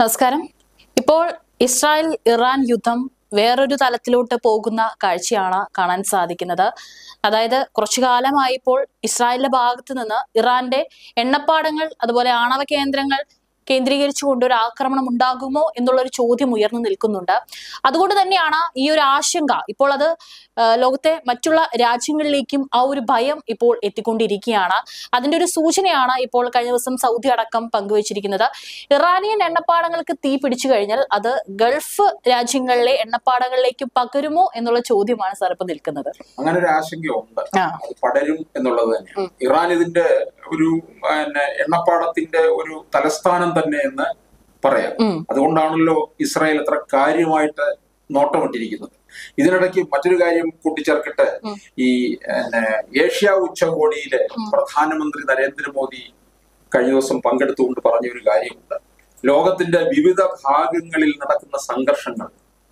നമസ്കാരം ഇപ്പോൾ Israel Iran യുദ്ധം വേറൊരു തലത്തിലോട്ട് പോകുന്ന കാഴ്ചയാണ് കാണാൻ സാധിക്കുന്നത് അതായത് കുറച്ചു കാലമായി ഇപ്പോൾ ഇസ്രായേലിന്റെ ഭാഗത്ത് നിന്ന് ഇറാന്റെ എണ്ണപ്പാടങ്ങൾ അതുപോലെ ആണവ കേന്ദ്രങ്ങൾ കേന്ദ്രീകരിച്ചുകൊണ്ട് ഒരു ആക്രമണം ഉണ്ടാകുമോ എന്നുള്ള ഒരു ചോദ്യം ഉയർന്നു നിൽക്കുന്നുണ്ട് അതുകൊണ്ട് തന്നെയാണ് ഈ ഒരു ആശങ്ക ഇപ്പോൾ അത് ആ, ലോകത്തെ മറ്റുള്ള രാജ്യങ്ങളിലേക്കും ആ ഒരു ഭയം ഇപ്പോൾ എത്തിക്കൊണ്ടിരിക്കുകയാണ് അതിന്റെ ഒരു സൂചനയാണ് ഇപ്പോൾ കഴിഞ്ഞ ദിവസം സൗദി അടക്കം പങ്കുവച്ചിരിക്കുന്നത് ഇറാനിയൻ എണ്ണപ്പാടങ്ങൾക്ക് തീ പിടിച്ചു കഴിഞ്ഞാൽ അത് ഗൾഫ് രാജ്യങ്ങളിലെ എണ്ണപ്പാടങ്ങളിലേക്ക് പകരുമോ എന്നുള്ള ചോദ്യമാണ് സാർ ഇപ്പൊ നിൽക്കുന്നത് അങ്ങനെ ഒരു ആശങ്കയുണ്ട് ആ അത് പടരും എന്നുള്ളത് തന്നെയാണ് ഇറാൻ ഇതിന്റെ ഒരു പിന്നെ എണ്ണപ്പാടത്തിന്റെ ഒരു തലസ്ഥാനം തന്നെ എന്ന് പറയാം ഉം. അതുകൊണ്ടാണല്ലോ ഇസ്രായേൽ അത്ര കാര്യമായിട്ട് നോട്ടമിട്ടിരിക്കുന്നത് ഇതിനിടയ്ക്ക് മറ്റൊരു കാര്യം കൂട്ടിച്ചേർക്കട്ടെ ഉം. ഈ പിന്നെ ഏഷ്യ ഉച്ചകോടിയിലെ പ്രധാനമന്ത്രി നരേന്ദ്രമോദി കഴിഞ്ഞ ദിവസം പങ്കെടുത്തുകൊണ്ട് പറഞ്ഞ ഒരു കാര്യമുണ്ട് ലോകത്തിന്റെ വിവിധ ഭാഗങ്ങളിൽ നടക്കുന്ന സംഘർഷങ്ങൾ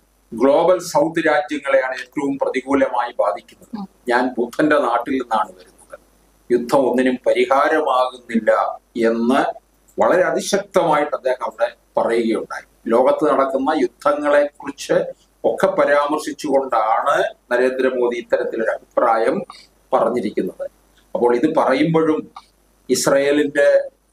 ഗ്ലോബൽ സൗത്ത് രാജ്യങ്ങളെയാണ് ഏറ്റവും പ്രതികൂലമായി ബാധിക്കുന്നത് ഞാൻ ബുദ്ധന്റെ നാട്ടിൽ നിന്നാണ് വരുന്നത് യുദ്ധം ഒന്നിനും പരിഹാരമാകുന്നില്ല എന്ന് വളരെ അതിശക്തമായിട്ട് അദ്ദേഹം അവിടെ പറയുകയുണ്ടായി ലോകത്ത് നടക്കുന്ന യുദ്ധങ്ങളെ കുറിച്ച് ഒക്കെ പരാമർശിച്ചുകൊണ്ടാണ് നരേന്ദ്രമോദി ഇത്തരത്തിലൊരു അഭിപ്രായം പറഞ്ഞിരിക്കുന്നത് അപ്പോൾ ഇത് പറയുമ്പോഴും ഇസ്രയേലിന്റെ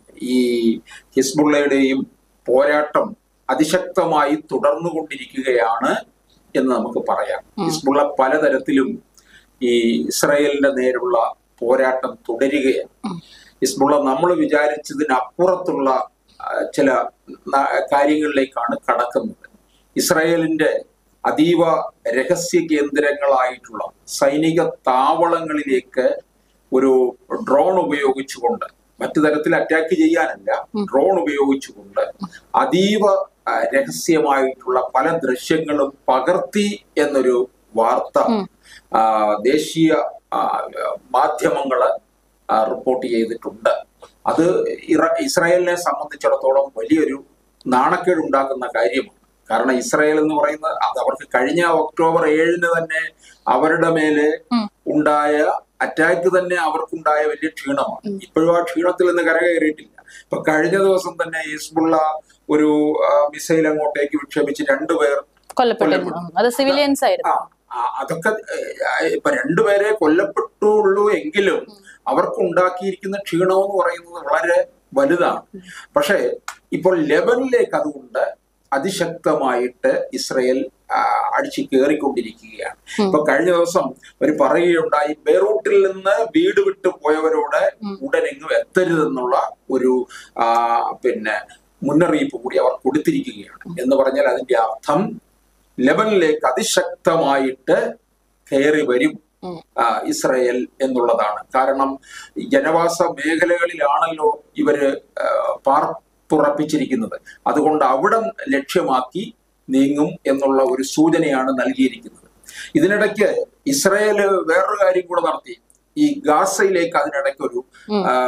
ഈ ഹിസ്ബുള്ളയുടെയും പോരാട്ടം അതിശക്തമായി തുടർന്നുകൊണ്ടിരിക്കുകയാണ് എന്ന് നമുക്ക് പറയാം ഹിസ്ബുള്ള പലതരത്തിലും ഈ ഇസ്രയേലിന്റെ നേരുള്ള പോരാട്ടം തുടരുകയാണ് ഹിസ്ബുള്ള നമ്മൾ വിചാരിച്ചതിനപ്പുറത്തുള്ള ആ, ചില ന- കാര്യങ്ങളിലേക്കാണ് കടക്കുന്നത് ഇസ്രയേലിന്റെ അതീവ രഹസ്യ കേന്ദ്രങ്ങളായിട്ടുള്ള സൈനിക താവളങ്ങളിലേക്ക് ഒരു ഡ്രോൺ ഉപയോഗിച്ചുകൊണ്ട് മറ്റു തരത്തിൽ അറ്റാക്ക് ചെയ്യാനല്ല ഡ്രോൺ ഉപയോഗിച്ചുകൊണ്ട് അതീവ ആ, രഹസ്യമായിട്ടുള്ള പല ദൃശ്യങ്ങളും പകർത്തി എന്നൊരു വാർത്ത ആ, ദേശീയ ആ, മാധ്യമങ്ങള് ആ, റിപ്പോർട്ട് ചെയ്തിട്ടുണ്ട് അത് ഇറ- ഇസ്രായേലിനെ സംബന്ധിച്ചിടത്തോളം വലിയൊരു നാണക്കേട് ഉണ്ടാക്കുന്ന കാര്യമാണ് കാരണം ഇസ്രായേൽ എന്ന് പറയുന്നത് അത് അവർക്ക് കഴിഞ്ഞ ഒക്ടോബർ ഏഴിന് തന്നെ അവരുടെ മേലെ ഉം. ഉണ്ടായ അറ്റാക്ക് തന്നെ അവർക്കുണ്ടായ വലിയ ക്ഷീണമാണ് ഇപ്പോഴും ആ ക്ഷീണത്തിൽ നിന്ന് കരകയറിയിട്ടില്ല ഇപ്പൊ കഴിഞ്ഞ ദിവസം തന്നെ ഹിസ്ബുള്ള ഒരു ആ, മിസൈൽ അങ്ങോട്ടേക്ക് വിക്ഷേപിച്ച് രണ്ടുപേർ കൊല്ലപ്പെട്ടിരുന്നു അത് സിവിലിയൻസ് ആയിരുന്നു ആ, ആ, അതൊക്കെ ഏഹ്, ഇപ്പൊ രണ്ടുപേരെ കൊല്ലപ്പെട്ടുള്ളൂ എങ്കിലും അവർക്ക് ഉണ്ടാക്കിയിരിക്കുന്ന ക്ഷീണം എന്ന് പറയുന്നത് വളരെ വലുതാണ് പക്ഷേ ഇപ്പോൾ ലെബനിലേക്ക് അതുകൊണ്ട് അതിശക്തമായിട്ട് ഇസ്രയേൽ ആ, അടിച്ചു കയറിക്കൊണ്ടിരിക്കുകയാണ് ഇപ്പൊ കഴിഞ്ഞ ദിവസം അവർ പറയുകയുണ്ടായി ബെയ്റൂട്ടിൽ നിന്ന് വീട് വിട്ടു പോയവരോട് ഉടനെങ്ങും എത്തരുതെന്നുള്ള ഒരു ആ, പിന്നെ മുന്നറിയിപ്പ് കൂടി അവർ കൊടുത്തിരിക്കുകയാണ് എന്ന് പറഞ്ഞാൽ അതിന്റെ അർത്ഥം ലെബനിലേക്ക് അതിശക്തമായിട്ട് കയറി വരും ഉം. ആ, ഇസ്രയേൽ എന്നുള്ളതാണ് കാരണം ഈ ജനവാസ മേഖലകളിലാണല്ലോ ഇവര് ആ, പാർപ്പുറപ്പിച്ചിരിക്കുന്നത് അതുകൊണ്ട് അവിടം ലക്ഷ്യമാക്കി നീങ്ങും എന്നുള്ള ഒരു സൂചനയാണ് നൽകിയിരിക്കുന്നത് ഇതിനിടയ്ക്ക് ഇസ്രയേല് വേറൊരു കാര്യം കൂടെ നടത്തി ഈ ഗാസയിലേക്ക് അതിനിടയ്ക്ക് ഒരു ഉം. ആ,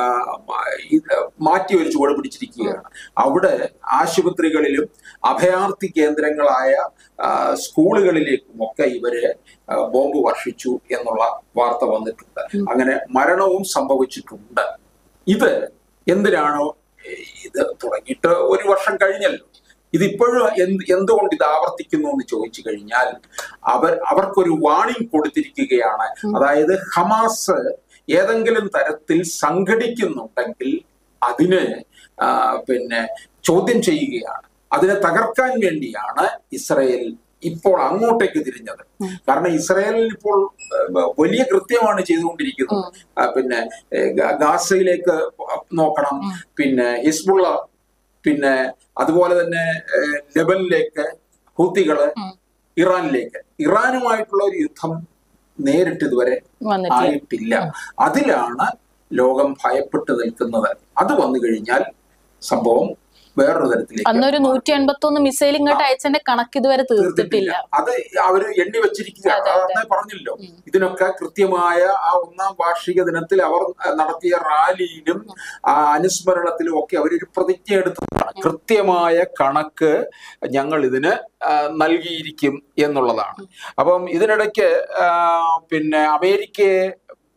ഇത് മാറ്റി ഒരു ചുവട് പിടിച്ചിരിക്കുകയാണ് അവിടെ ആശുപത്രികളിലും അഭയാർത്ഥി കേന്ദ്രങ്ങളായ ആ, സ്കൂളുകളിലേക്കും ഒക്കെ ഇവര് ആ, ബോംബ് വർഷിച്ചു എന്നുള്ള വാർത്ത വന്നിട്ടുണ്ട് അങ്ങനെ മരണവും സംഭവിച്ചിട്ടുണ്ട് ഇത് എന്തിനാണോ ഇത് തുടങ്ങിയിട്ട് ഒരു വർഷം കഴിഞ്ഞല്ലോ ഇതിപ്പോഴും എന്ത് എന്തുകൊണ്ട് ഇത് ആവർത്തിക്കുന്നു എന്ന് ചോദിച്ചു കഴിഞ്ഞാൽ അവർ അവർക്കൊരു വാണിംഗ് കൊടുത്തിരിക്കുകയാണ് അതായത് ഹമാസ് ഏതെങ്കിലും തരത്തിൽ സംഘടിക്കുന്നുണ്ടെങ്കിൽ അതിന് ആ, പിന്നെ ചോദ്യം ചെയ്യുകയാണ് അതിനെ തകർക്കാൻ വേണ്ടിയാണ് ഇസ്രയേൽ ഇപ്പോൾ അങ്ങോട്ടേക്ക് തിരിഞ്ഞത് കാരണം ഇസ്രയേലിൽ ഇപ്പോൾ ഏഹ്, വലിയ കൃത്യമാണ് ചെയ്തുകൊണ്ടിരിക്കുന്നത് ആ, പിന്നെ ഏഹ്, ഗ- ഗാസയിലേക്ക് നോക്കണം പിന്നെ ഹിസ്ബുള്ള പിന്നെ അതുപോലെ തന്നെ ഏഹ്, ലെബനിലേക്ക് ഹൂത്തികള് ഉം. ഇറാനിലേക്ക് ഇറാനുമായിട്ടുള്ള ഒരു യുദ്ധം നേരിട്ട് ഇതുവരെ വന്നിട്ടില്ല ആയിട്ടില്ല അതിലാണ് ലോകം ഭയപ്പെട്ട് നിൽക്കുന്നത് അത് വന്നു കഴിഞ്ഞാൽ സംഭവം വേറൊരു തരത്തിലേക്ക് അന്നൊരു നൂറ്റി എൺപത്തി ഒന്ന് മിസൈൽ ഇങ്ങോട്ട് അയച്ചതിന്റെ കണക്ക് ഇതുവരെ തീർത്തിട്ടില്ല അത് അവര് എണ്ണി വെച്ചിരിക്കുകയാണ് അതെ, അതെ. അതെന്നെ പറഞ്ഞല്ലോ ഇതിനൊക്കെ കൃത്യമായ ആ ഒന്നാം വാർഷിക ദിനത്തിൽ അവർ നടത്തിയ റാലിയിലും ആ അനുസ്മരണത്തിലും ഒക്കെ അവരൊരു പ്രതിജ്ഞ എടുത്തതാണ് കൃത്യമായ കണക്ക് ഞങ്ങൾ ഇതിന് ആ, നൽകിയിരിക്കും എന്നുള്ളതാണ് അപ്പം ഇതിനിടയ്ക്ക് ആ, പിന്നെ അമേരിക്കയെ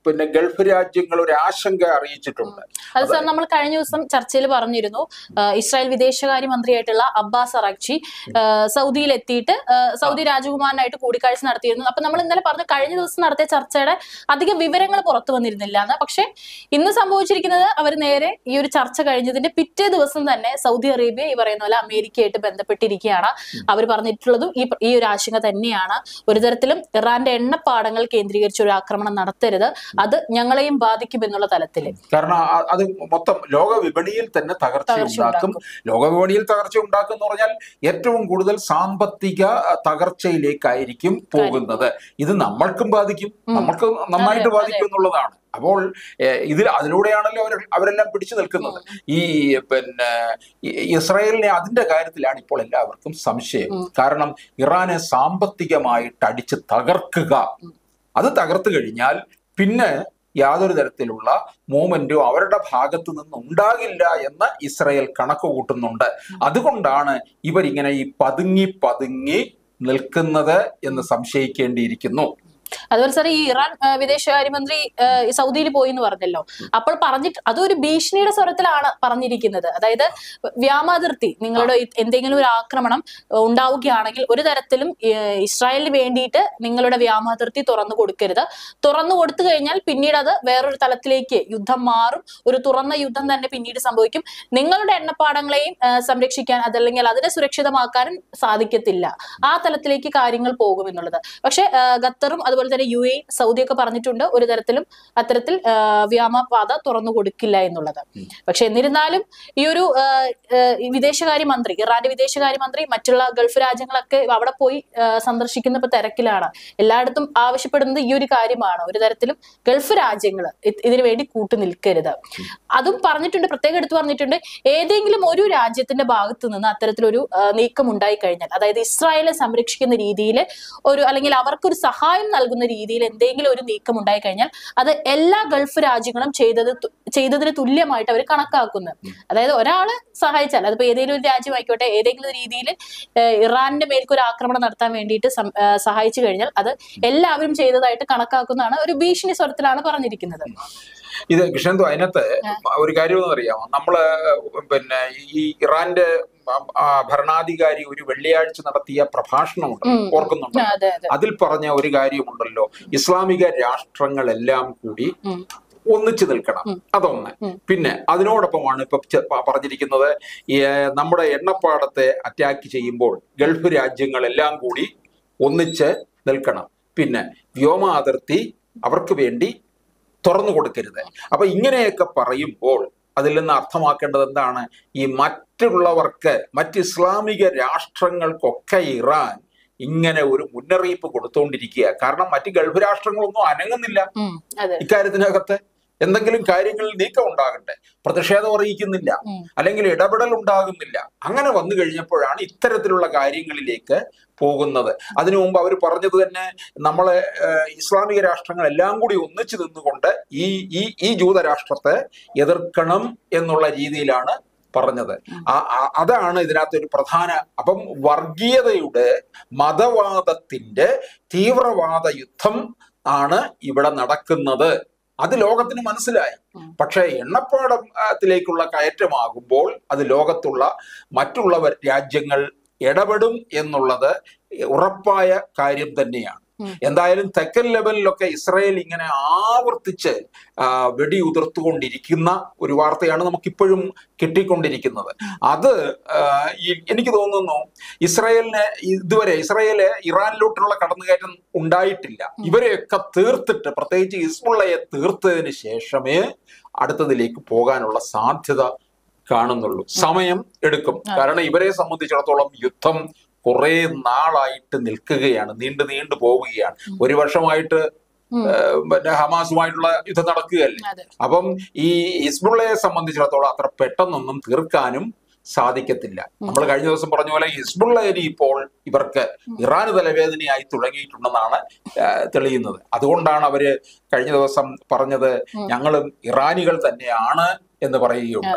പിന്നെ ഗൾഫ് രാജ്യങ്ങൾ ഒരു ആശങ്ക അറിയിച്ചിട്ടുണ്ട് അത് സാർ നമ്മൾ കഴിഞ്ഞ ദിവസം ചർച്ചയിൽ പറഞ്ഞിരുന്നു ആ, ഇസ്രായേൽ വിദേശകാര്യ മന്ത്രിയായിട്ടുള്ള അബ്ബാസ് അറാഖ്ചി ആ, സൗദിയിൽ എത്തിയിട്ട് ആ, സൗദി രാജകുമാരനായിട്ട് കൂടിക്കാഴ്ച നടത്തിയിരുന്നു അപ്പൊ നമ്മൾ ഇന്നലെ പറഞ്ഞു കഴിഞ്ഞ ദിവസം നടത്തിയ ചർച്ചയുടെ അധികം വിവരങ്ങൾ പുറത്തു വന്നിരുന്നില്ല എന്ന് പക്ഷെ ഇന്ന് സംഭവിച്ചിരിക്കുന്നത് അവർ നേരെ ഈ ഒരു ചർച്ച കഴിഞ്ഞതിന്റെ പിറ്റേ ദിവസം തന്നെ സൗദി അറേബ്യ ഈ പറയുന്ന പോലെ അമേരിക്കയായിട്ട് ബന്ധപ്പെട്ടിരിക്കുകയാണ് അവർ പറഞ്ഞിട്ടുള്ളതും ഈ ഈ ഒരു ആശങ്ക തന്നെയാണ് ഒരു തരത്തിലും ഇറാന്റെ എണ്ണപ്പാടങ്ങൾ കേന്ദ്രീകരിച്ച് ഒരു ആക്രമണം നടത്തരുത് അത് ഞങ്ങളെയും ബാധിക്കും എന്നുള്ള തലത്തില് കാരണം ആ- അത് മൊത്തം ലോക വിപണിയിൽ തന്നെ തകർച്ച തകർച്ച ഉണ്ടാക്കും ലോക വിപണിയിൽ തകർച്ച ഉണ്ടാക്കും എന്ന് പറഞ്ഞാൽ ഏറ്റവും കൂടുതൽ സാമ്പത്തിക തകർച്ചയിലേക്കായിരിക്കും പോകുന്നത് ഇത് നമ്മൾക്കും ബാധിക്കും നമ്മൾക്ക് നന്നായിട്ട് അതെ, ബാധിക്കും എന്നുള്ളതാണ് അപ്പോൾ ഏഹ്, ഇതിൽ അതിലൂടെയാണല്ലോ അവർ അവരെല്ലാം പിടിച്ചു നിൽക്കുന്നത് ഈ പിന്നെ ഈ- ഇസ്രായേലിനെ അതിന്റെ കാര്യത്തിലാണ് ഇപ്പോൾ എല്ലാവർക്കും സംശയം കാരണം ഇറാനെ സാമ്പത്തികമായിട്ട് അടിച്ച് തകർക്കുക അത് തകർത്തു കഴിഞ്ഞാൽ പിന്നെ യാതൊരു തരത്തിലുള്ള മൂവ്മെന്റും അവരുടെ ഭാഗത്ത് നിന്ന് ഉണ്ടാകില്ല എന്ന് ഇസ്രായേൽ കണക്ക് കൂട്ടുന്നുണ്ട് അതുകൊണ്ടാണ് ഇവരിങ്ങനെ ഈ പതുങ്ങി പതുങ്ങി നിൽക്കുന്നത് എന്ന് സംശയിക്കേണ്ടിയിരിക്കുന്നു അതുപോലെ സാർ ഈ ഇറാൻ ആ, വിദേശകാര്യമന്ത്രി ആ, ഈ സൗദിയിൽ പോയി എന്ന് പറഞ്ഞല്ലോ അപ്പോൾ പറഞ്ഞിട്ട് അതൊരു ഭീഷണിയുടെ സ്വരത്തിലാണ് പറഞ്ഞിരിക്കുന്നത് അതായത് വ്യാമാതിർത്തി നിങ്ങളുടെ ഈ എന്തെങ്കിലും ഒരു ആക്രമണം ഉണ്ടാവുകയാണെങ്കിൽ ഒരു തരത്തിലും ഏ, ഇസ്രായേലിന് വേണ്ടിയിട്ട് നിങ്ങളുടെ വ്യാമാതിർത്തി തുറന്നു കൊടുക്കരുത് തുറന്നു കൊടുത്തു കഴിഞ്ഞാൽ പിന്നീട് അത് വേറൊരു തലത്തിലേക്ക് യുദ്ധം മാറും ഒരു തുറന്ന യുദ്ധം തന്നെ പിന്നീട് സംഭവിക്കും നിങ്ങളുടെ എണ്ണപ്പാടങ്ങളെയും ആ, സംരക്ഷിക്കാൻ അതല്ലെങ്കിൽ അതിനെ സുരക്ഷിതമാക്കാനും സാധിക്കത്തില്ല ആ തലത്തിലേക്ക് കാര്യങ്ങൾ പോകും എന്നുള്ളത് പക്ഷെ ആ, ഖത്തറും അതുപോലെ തന്നെ യു എ സൗദിയൊക്കെ പറഞ്ഞിട്ടുണ്ട് ഒരു തരത്തിലും അത്തരത്തിൽ ആ, വ്യോമപാത തുറന്നു കൊടുക്കില്ല എന്നുള്ളത് പക്ഷെ എന്നിരുന്നാലും ഈ ഒരു ആ, ആ, ഈ വിദേശകാര്യ മന്ത്രി ഇറാന്റെ വിദേശകാര്യ മന്ത്രി മറ്റുള്ള ഗൾഫ് രാജ്യങ്ങളൊക്കെ അവിടെ പോയി ആ, സന്ദർശിക്കുന്ന ഇപ്പൊ തിരക്കിലാണ് എല്ലായിടത്തും ആവശ്യപ്പെടുന്നത് ഈ ഒരു കാര്യമാണ് ഒരു തരത്തിലും ഗൾഫ് രാജ്യങ്ങൾ ഇതിനു വേണ്ടി കൂട്ടു നിൽക്കരുത് അതും പറഞ്ഞിട്ടുണ്ട് പ്രത്യേകം എടുത്തു പറഞ്ഞിട്ടുണ്ട് ഏതെങ്കിലും ഒരു രാജ്യത്തിന്റെ ഭാഗത്തു നിന്ന് അത്തരത്തിലൊരു ആ, നീക്കം ഉണ്ടായി കഴിഞ്ഞാൽ അതായത് ഇസ്രായേലെ സംരക്ഷിക്കുന്ന രീതിയിൽ ഒരു അല്ലെങ്കിൽ അവർക്കൊരു സഹായം നൽകുന്ന രീതിയിൽ എന്തെങ്കിലും ഒരു നീക്കം ഉണ്ടായി കഴിഞ്ഞാൽ അത് എല്ലാ ഗൾഫ് രാജ്യങ്ങളും ചെയ്തത് തു- ചെയ്തതിന് തുല്യമായിട്ട് അവർ കണക്കാക്കുന്നത് അതായത് ഒരാള് സഹായിച്ചാൽ അതിപ്പോ ഏതെങ്കിലും ഒരു രാജ്യമായിക്കോട്ടെ ഏതെങ്കിലും ഒരു രീതിയിൽ ഇറാന്റെ മേൽക്ക് ഒരു ആക്രമണം നടത്താൻ വേണ്ടിയിട്ട് സം- ആ, സഹായിച്ചു കഴിഞ്ഞാൽ അത് എല്ലാവരും ചെയ്തതായിട്ട് കണക്കാക്കുന്നതാണ് ഒരു ഭീഷണി സ്വരത്തിലാണ് പറഞ്ഞിരിക്കുന്നത് ഇത് കൃഷ്ണന്തു അതിനകത്ത് ഒരു കാര്യം എന്ന് അറിയാമോ നമ്മള് പിന്നെ ഈ ഇറാന്റെ ആ, ഭരണാധികാരി ഒരു വെള്ളിയാഴ്ച നടത്തിയ പ്രഭാഷണമുണ്ട് ഉം. ഓർക്കുന്നുണ്ട് ആ, അതെ അതെ അതിൽ പറഞ്ഞ ഒരു കാര്യമുണ്ടല്ലോ ഇസ്ലാമിക രാഷ്ട്രങ്ങളെല്ലാം കൂടി ഉം. ഒന്നിച്ചു നിൽക്കണം അതൊന്ന് പിന്നെ അതിനോടൊപ്പമാണ് ഇപ്പൊ ചെ- പ- പറഞ്ഞിരിക്കുന്നത് ഈ, നമ്മുടെ എണ്ണപ്പാടത്തെ അറ്റാക്ക് ചെയ്യുമ്പോൾ ഗൾഫ് രാജ്യങ്ങളെല്ലാം കൂടി ഒന്നിച്ച് നിൽക്കണം പിന്നെ വ്യോമ അതിർത്തി അവർക്ക് വേണ്ടി തുറന്നു കൊടുക്കരുത് അപ്പൊ ഇങ്ങനെയൊക്കെ പറയുമ്പോൾ അതിൽ നിന്ന് അർത്ഥമാക്കേണ്ടത് എന്താണ് ഈ മറ്റുള്ളവർക്ക് മറ്റ് ഇസ്ലാമിക രാഷ്ട്രങ്ങൾക്കൊക്കെ ഇറാൻ ഇങ്ങനെ ഒരു മുന്നറിയിപ്പ് കൊടുത്തുകൊണ്ടിരിക്കുക കാരണം മറ്റ് ഗൾഫ് രാഷ്ട്രങ്ങളൊന്നും അനങ്ങുന്നില്ല ഉം, അതെ ഇക്കാര്യത്തിനകത്ത് എന്തെങ്കിലും കാര്യങ്ങളിൽ നീക്കം ഉണ്ടാകട്ടെ പ്രതിഷേധം അറിയിക്കുന്നില്ല ഉം. അല്ലെങ്കിൽ ഇടപെടൽ ഉണ്ടാകുന്നില്ല അങ്ങനെ വന്നു കഴിഞ്ഞപ്പോഴാണ് ഇത്തരത്തിലുള്ള കാര്യങ്ങളിലേക്ക് പോകുന്നത് അതിനു മുമ്പ് അവർ പറഞ്ഞത് തന്നെ നമ്മളെ ഏഹ്, ഇസ്ലാമിക രാഷ്ട്രങ്ങൾ എല്ലാം കൂടി ഒന്നിച്ചു നിന്നുകൊണ്ട് ഈ ഈ ഈ ജൂതരാഷ്ട്രത്തെ എതിർക്കണം എന്നുള്ള രീതിയിലാണ് പറഞ്ഞത് ആ- ആ- അതാണ് ഇതിനകത്ത് ഒരു പ്രധാന അപ്പം വർഗീയതയുടെ മതവാദത്തിന്റെ തീവ്രവാദ യുദ്ധം ആണ് ഇവിടെ നടക്കുന്നത് അത് ലോകത്തിന് മനസ്സിലായി പക്ഷേ എണ്ണപ്പാടത്തിലേക്കുള്ള കയറ്റമാകുമ്പോൾ അത് ലോകത്തുള്ള മറ്റുള്ള രാജ്യങ്ങൾ ഇടപെടും എന്നുള്ളത് ഉറപ്പായ കാര്യം തന്നെയാണ് ഉം. എന്തായാലും തെക്കൻ ലെവലിലൊക്കെ ഇസ്രായേൽ ഇങ്ങനെ ആവർത്തിച്ച് ആ, വെടിയുതിർത്തുകൊണ്ടിരിക്കുന്ന ഒരു വാർത്തയാണ് നമുക്കിപ്പോഴും കിട്ടിക്കൊണ്ടിരിക്കുന്നത് അത് ആ, ഈ- എനിക്ക് തോന്നുന്നു ഇസ്രായേലിന് ഇതുവരെ ഇസ്രായേല് ഇറാനിലോട്ടുള്ള കടന്നുകയറ്റം ഉണ്ടായിട്ടില്ല ഇവരെയൊക്കെ തീർത്തിട്ട് പ്രത്യേകിച്ച് ഹിസ്ബുള്ളയെ തീർത്തതിന് ശേഷമേ അടുത്തതിലേക്ക് പോകാനുള്ള സാധ്യത കാണുന്നുള്ളൂ സമയം എടുക്കും കാരണം ഇവരെ സംബന്ധിച്ചിടത്തോളം യുദ്ധം കുറെ നാളായിട്ട് നിൽക്കുകയാണ് നീണ്ടു നീണ്ടു പോവുകയാണ് ഒരു വർഷമായിട്ട് ഉം. ഏഹ്, മറ്റേ ഹമാസുമായിട്ടുള്ള യുദ്ധം നടക്കുകയല്ലേ അതെ അപ്പം ഈ ഹിസ്ബുള്ളയെ സംബന്ധിച്ചിടത്തോളം അത്ര പെട്ടെന്നൊന്നും തീർക്കാനും സാധിക്കത്തില്ല നമ്മൾ കഴിഞ്ഞ ദിവസം പറഞ്ഞ പോലെ ഹിസ്ബുള്ളയിന് ഇപ്പോൾ ഇവർക്ക് ഇറാന് തലവേദനയായി തുടങ്ങിയിട്ടുണ്ടെന്നാണ് ആ, തെളിയുന്നത് അതുകൊണ്ടാണ് അവര് കഴിഞ്ഞ ദിവസം പറഞ്ഞത് ഞങ്ങളും ഇറാനികൾ തന്നെയാണ് എന്ന് പറയുകയുണ്ടായി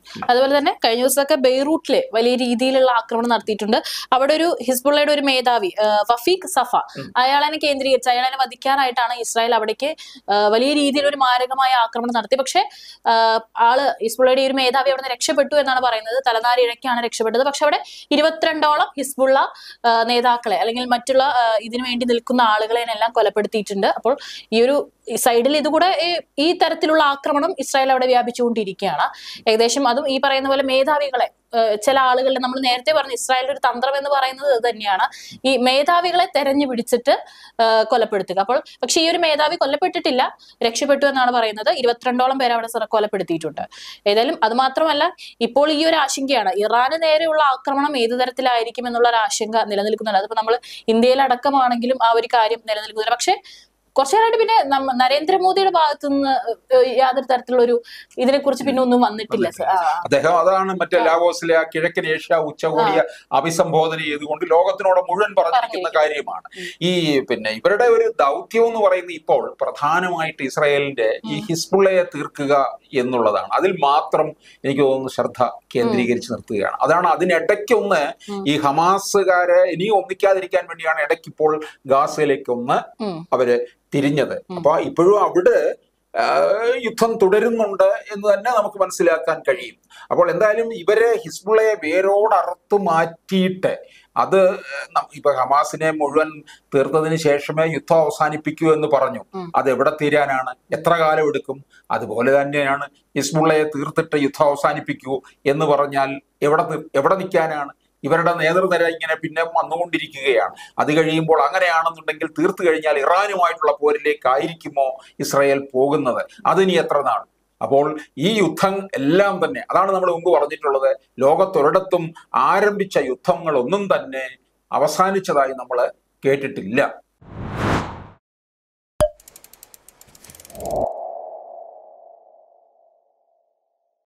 അതുപോലെ തന്നെ കഴിഞ്ഞ ദിവസമൊക്കെ ബെയ്റൂട്ടില് വലിയ രീതിയിലുള്ള ആക്രമണം നടത്തിയിട്ടുണ്ട് അവിടെ ഒരു ഹിസ്ബുള്ളയുടെ ഒരു മേധാവി ആ, വഫീഖ് സഫ അയാളെ കേന്ദ്രീകരിച്ച് അയാളെ വധിക്കാനായിട്ടാണ് ഇസ്രായേൽ അവിടേക്ക് ആ, വലിയ രീതിയിൽ ഒരു മാരകമായ ആക്രമണം നടത്തി പക്ഷെ ആ, ആള് ഹിസ്ബുള്ളയുടെ ഈ ഒരു മേധാവി അവിടെ നിന്ന് രക്ഷപ്പെട്ടു എന്നാണ് പറയുന്നത് തലനാരി ഇഴയ്ക്കാണ് രക്ഷപ്പെട്ടത് പക്ഷെ അവിടെ ഇരുപത്തിരണ്ടോളം ഹിസ്ബുള്ള ആ, നേതാക്കളെ അല്ലെങ്കിൽ മറ്റുള്ള ആ, ഇതിനു വേണ്ടി നിൽക്കുന്ന ആളുകളെ എല്ലാം കൊലപ്പെടുത്തിയിട്ടുണ്ട് അപ്പോൾ ഈ ഒരു ഈ സൈഡിൽ ഇതുകൂടെ ഈ- ഈ തരത്തിലുള്ള ആക്രമണം ഇസ്രായേൽ അവിടെ വ്യാപിച്ചുകൊണ്ടിരിക്കുകയാണ് ഏകദേശം അതും ഈ പറയുന്ന പോലെ മേധാവികളെ ഏഹ് ചില ആളുകളുടെ നമ്മൾ നേരത്തെ പറഞ്ഞു ഇസ്രായേലിന്റെ ഒരു തന്ത്രം എന്ന് പറയുന്നത് ഇത് തന്നെയാണ് ഈ മേധാവികളെ തെരഞ്ഞു പിടിച്ചിട്ട് ഏഹ് കൊലപ്പെടുത്തുക അപ്പോൾ പക്ഷെ ഈ ഒരു മേധാവി കൊല്ലപ്പെട്ടിട്ടില്ല രക്ഷപ്പെട്ടു എന്നാണ് പറയുന്നത് ഇരുപത്തിരണ്ടോളം പേരെ അവിടെ സ- കൊലപ്പെടുത്തിയിട്ടുണ്ട് ഏതായാലും അത് മാത്രമല്ല ഇപ്പോൾ ഈ ഒരു ആശങ്കയാണ് ഇറാന് നേരെയുള്ള ആക്രമണം ഏത് തരത്തിലായിരിക്കും എന്നുള്ള ഒരു ആശങ്ക നിലനിൽക്കുന്നുണ്ട് അതിപ്പോ നമ്മൾ ഇന്ത്യയിലടക്കമാണെങ്കിലും ആ ഒരു കാര്യം നിലനിൽക്കുന്നില്ല പക്ഷെ കുറച്ചു കാലമായിട്ട് പിന്നെ നമ്മ നരേന്ദ്രമോദിയുടെ ഭാഗത്തു നിന്ന് ഏഹ് യാതൊരു തരത്തിലുള്ള ഒരു ഇതിനെക്കുറിച്ച് പിന്നെ ഒന്നും വന്നിട്ടില്ല സർ. ആ, അദ്ദേഹം അതാണ് മറ്റേ ലാവോസിലെ ആ കിഴക്കൻ ഏഷ്യ ഉച്ചകോടിയെ അഭിസംബോധന ചെയ്തുകൊണ്ട് ലോകത്തിനോട് മുഴുവൻ പറഞ്ഞിരിക്കുന്ന കാര്യമാണ് ഈ പിന്നെ ഇവരുടെ ഒരു ദൗത്യം എന്ന് പറയുന്നത് ഇപ്പോൾ പ്രധാനമായിട്ട് ഇസ്രായേലിന്റെ ഈ ഹിസ്ബുള്ളയെ തീർക്കുക എന്നുള്ളതാണ് അതിൽ മാത്രം എനിക്ക് തോന്നുന്നു ശ്രദ്ധ കേന്ദ്രീകരിച്ച് നിർത്തുകയാണ് അതാണ് അതിനിടയ്ക്കൊന്ന് ഈ ഹമാസുകാരെ ഇനിയും ഒന്നിക്കാതിരിക്കാൻ വേണ്ടിയാണ് ഇടയ്ക്കിപ്പോൾ ഗാസയിലേക്ക് ഒന്ന് ഉം. അവര് തിരിഞ്ഞത് അപ്പൊ ഇപ്പോഴും അവിടെ ആ, യുദ്ധം തുടരുന്നുണ്ട് എന്ന് തന്നെ നമുക്ക് മനസ്സിലാക്കാൻ കഴിയും അപ്പോൾ എന്തായാലും ഇവരെ ഹിസ്ബുള്ളയെ വേരോട് അറുത്തു മാറ്റിയിട്ട് അത് നം- ഇപ്പൊ ഹമാസിനെ മുഴുവൻ തീർത്തതിന് ശേഷമേ യുദ്ധം അവസാനിപ്പിക്കൂ എന്ന് പറഞ്ഞു ഉം. അത് എവിടെ തീരാനാണ് എത്ര കാലം എടുക്കും അതുപോലെ തന്നെയാണ് ഹിസ്ബുള്ളയെ തീർത്തിട്ട് യുദ്ധം അവസാനിപ്പിക്കൂ എന്ന് പറഞ്ഞാൽ എവിടെ നി- എവിടെ നിൽക്കാനാണ് ഇവരുടെ നേതൃനിര ഇങ്ങനെ പിന്നെ വന്നുകൊണ്ടിരിക്കുകയാണ് അത് കഴിയുമ്പോൾ അങ്ങനെയാണെന്നുണ്ടെങ്കിൽ തീർത്തു കഴിഞ്ഞാൽ ഇറാനുമായിട്ടുള്ള പോരിലേക്കായിരിക്കുമോ ഇസ്രായേൽ പോകുന്നത് അതിനി എത്ര നാൾ അപ്പോൾ ഈ യുദ്ധം എല്ലാം തന്നെ അതാണ് നമ്മൾ മുമ്പ് പറഞ്ഞിട്ടുള്ളത് ലോകത്തൊരിടത്തും ആരംഭിച്ച യുദ്ധങ്ങളൊന്നും തന്നെ അവസാനിച്ചതായി നമ്മൾ കേട്ടിട്ടില്ല